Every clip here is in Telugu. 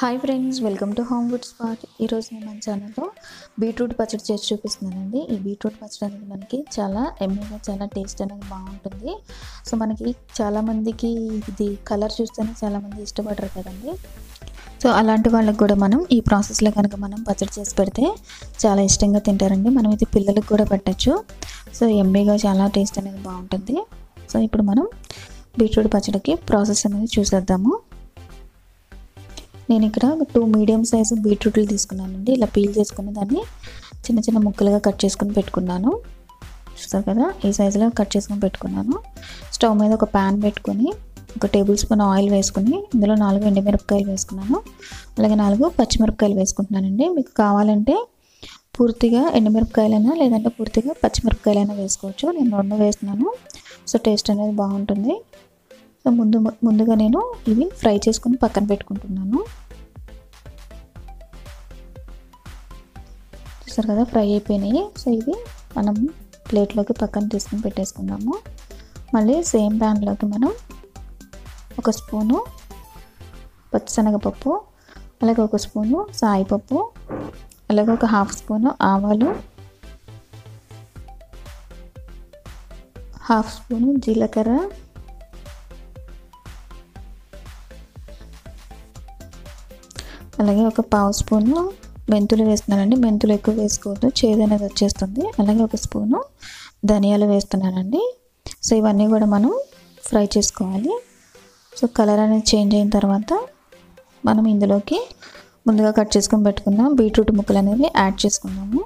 hi friends welcome to home food spot ఈరోజు నేను మన ఛానల్లో బీట్రూట్ పచ్చడి చేసి చూపిస్తున్నానండి ఈ బీట్రూట్ పచ్చడి అనేది మనకి చాలా ఎమ్మీగా చాలా టేస్ట్ అనేది బాగుంటుంది సో మనకి చాలామందికి ఇది కలర్ చూస్తేనే చాలామంది ఇష్టపడరు కదండి సో అలాంటి వాళ్ళకి కూడా మనం ఈ ప్రాసెస్లో కనుక మనం పచ్చడి చేసి పెడితే చాలా ఇష్టంగా తింటారండి మనం ఇది పిల్లలకు కూడా పెట్టచ్చు సో ఎమ్మీగా చాలా టేస్ట్ అనేది బాగుంటుంది సో ఇప్పుడు మనం బీట్రూట్ పచ్చడికి ప్రాసెస్ అనేది చూసేద్దాము నేను ఇక్కడ టూ మీడియం సైజు బీట్రూట్లు తీసుకున్నానండి ఇలా పీల్ చేసుకుని దాన్ని చిన్న చిన్న ముక్కలుగా కట్ చేసుకుని పెట్టుకున్నాను చూస్తారు కదా ఈ సైజులో కట్ చేసుకుని పెట్టుకున్నాను స్టవ్ మీద ఒక ప్యాన్ పెట్టుకొని ఒక టేబుల్ స్పూన్ ఆయిల్ వేసుకుని ఇందులో నాలుగు ఎండుమిరపకాయలు వేసుకున్నాను అలాగే నాలుగు పచ్చిమిరపకాయలు వేసుకుంటున్నానండి మీకు కావాలంటే పూర్తిగా ఎండుమిరపకాయలైనా లేదంటే పూర్తిగా పచ్చిమిరపకాయలైనా వేసుకోవచ్చు నేను రెండు వేస్తున్నాను సో టేస్ట్ అనేది బాగుంటుంది సో ముందు ముందుగా నేను ఇవి ఫ్రై చేసుకుని పక్కన పెట్టుకుంటున్నాను చూసారు కదా ఫ్రై అయిపోయినాయి సో ఇవి మనం ప్లేట్లోకి పక్కన తీసుకుని పెట్టేసుకుందాము మళ్ళీ సేమ్ ప్యాన్లోకి మనం ఒక స్పూను పచ్చిశనగపప్పు అలాగే ఒక స్పూను సాయిపప్పు అలాగే ఒక హాఫ్ స్పూను ఆవాలు హాఫ్ స్పూను జీలకర్ర అలాగే ఒక పావు స్పూను మెంతులు వేస్తున్నానండి మెంతులు ఎక్కువ వేసుకోవద్దు చేదు అనేది వచ్చేస్తుంది అలాగే ఒక స్పూను ధనియాలు వేస్తున్నానండి సో ఇవన్నీ కూడా మనం ఫ్రై చేసుకోవాలి సో కలర్ అనేది చేంజ్ అయిన తర్వాత మనం ఇందులోకి ముందుగా కట్ చేసుకొని పెట్టుకున్న బీట్రూట్ ముక్కలు అనేవి యాడ్ చేసుకున్నాము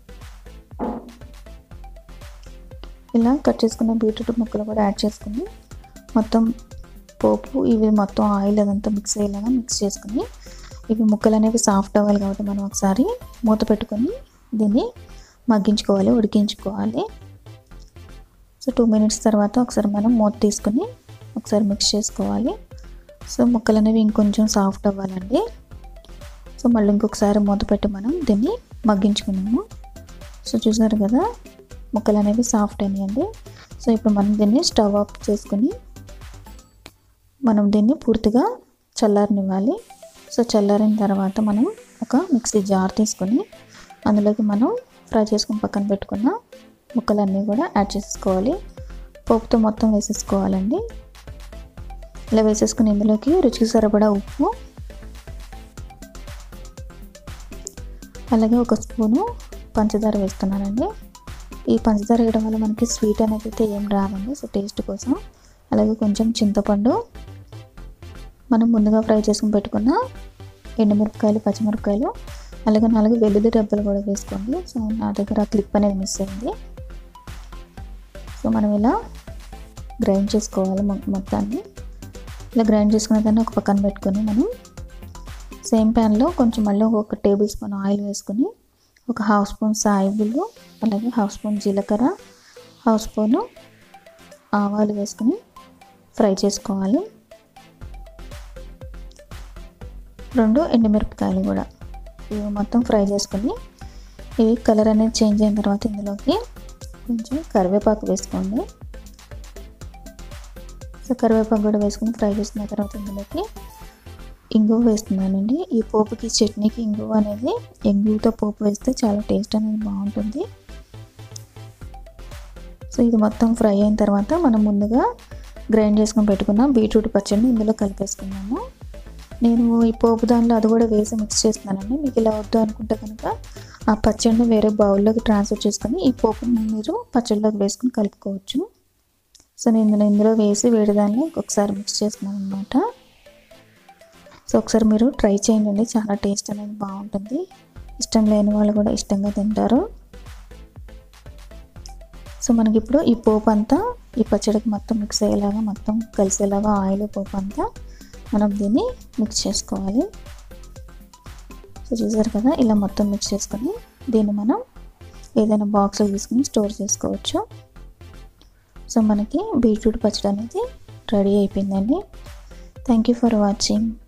ఇలా కట్ చేసుకున్న బీట్రూట్ ముక్కలు కూడా యాడ్ చేసుకుని మొత్తం పోపు ఇవి మొత్తం ఆయిల్ అదంతా మిక్స్ అయ్యేలాగా మిక్స్ చేసుకుని ఇవి ముక్కలు అనేవి సాఫ్ట్ అవ్వాలి కాబట్టి మనం ఒకసారి మూత పెట్టుకొని దీన్ని మగ్గించుకోవాలి ఉడికించుకోవాలి సో టూ మినిట్స్ తర్వాత ఒకసారి మనం మూత తీసుకుని ఒకసారి మిక్స్ చేసుకోవాలి సో ముక్కలు అనేవి ఇంకొంచెం సాఫ్ట్ అవ్వాలండి సో మళ్ళీ ఇంకొకసారి మూత పెట్టి మనం దీన్ని మగ్గించుకున్నాము సో చూసారు కదా ముక్కలు అనేవి సాఫ్ట్ అయినాయండి సో ఇప్పుడు మనం దీన్ని స్టవ్ ఆఫ్ చేసుకుని మనం దీన్ని పూర్తిగా చల్లారనివ్వాలి సో చల్లారిన తర్వాత మనం ఒక మిక్సీ జార్ తీసుకొని అందులోకి మనం ఫ్రై చేసుకుని పక్కన పెట్టుకున్న ముక్కలన్నీ కూడా యాడ్ చేసుకోవాలి పోపుతో మొత్తం వేసేసుకోవాలండి ఇలా వేసేసుకుని ఇందులోకి రుచికి సరిపడా ఉప్పు అలాగే ఒక స్పూను పంచదార వేస్తున్నానండి ఈ పంచదార వేయడం వల్ల మనకి స్వీట్ అనేది అయితే ఏం రాదండి సో టేస్ట్ కోసం అలాగే కొంచెం చింతపండు మనం ముందుగా ఫ్రై చేసుకుని పెట్టుకున్న ఎండుమిరపకాయలు పచ్చిమిరపకాయలు అలాగే నాలుగు వెల్లుల్లి డబ్బలు కూడా వేసుకోండి సో నా దగ్గర ఆ క్లిప్ అనేది మిస్ అయింది సో మనం ఇలా గ్రైండ్ చేసుకోవాలి మొత్తాన్ని ఇలా గ్రైండ్ చేసుకున్న దాన్ని ఒక పక్కన పెట్టుకొని మనం సేమ్ ప్యాన్లో కొంచెం మళ్ళీ ఒక టేబుల్ స్పూన్ ఆయిల్ వేసుకొని ఒక హాఫ్ స్పూన్ సాయిబులు అలాగే హాఫ్ స్పూన్ జీలకర్ర హాఫ్ స్పూను ఆవాలు వేసుకొని ఫ్రై చేసుకోవాలి రెండు ఎండుమిరపకాయలు కూడా ఇవి మొత్తం ఫ్రై చేసుకొని ఇవి కలర్ అనేది చేంజ్ అయిన తర్వాత ఇందులోకి కొంచెం కరివేపాకు వేసుకోండి సో కరివేపాకు కూడా వేసుకొని ఫ్రై చేసుకున్న తర్వాత ఇందులోకి ఇంగువ వేస్తున్నానండి ఈ పోపుకి చట్నీకి ఇంగువ అనేది ఇంగువతో పోపు వేస్తే చాలా టేస్ట్ అనేది బాగుంటుంది సో ఇది మొత్తం ఫ్రై అయిన తర్వాత మనం ముందుగా గ్రైండ్ చేసుకొని పెట్టుకున్న బీట్రూట్ పచ్చడిని ఇందులో కలిపేసుకున్నాము నేను ఈ పోపు దానిలో అది కూడా వేసి మిక్స్ చేస్తున్నానండి మీకు ఇలా వద్దు అనుకుంటే కనుక ఆ పచ్చడిని వేరే బౌల్లోకి ట్రాన్స్ఫర్ చేసుకొని ఈ పోపుని మీరు పచ్చడిలోకి వేసుకొని కలుపుకోవచ్చు సో నేను ఇందులో ఇందులో వేసి వేడి దాన్ని ఒకసారి మిక్స్ చేస్తున్నాను అనమాట సో ఒకసారి మీరు ట్రై చేయండి చాలా టేస్ట్ అనేది బాగుంటుంది ఇష్టం లేని వాళ్ళు కూడా ఇష్టంగా తింటారు సో మనకి ఇప్పుడు ఈ పోపు అంతా ఈ పచ్చడికి మొత్తం మిక్స్ అయ్యేలాగా మొత్తం కలిసేలాగా ఆయిల్ పోపు అంతా మనం దీన్ని మిక్స్ చేసుకోవాలి సో చూసారు కదా ఇలా మొత్తం మిక్స్ చేసుకొని దీన్ని మనం ఏదైనా బాక్స్లో తీసుకుని స్టోర్ చేసుకోవచ్చు సో మనకి బీట్రూట్ పచ్చడి అనేది రెడీ అయిపోయిందండి థ్యాంక్ యూ ఫర్ వాచింగ్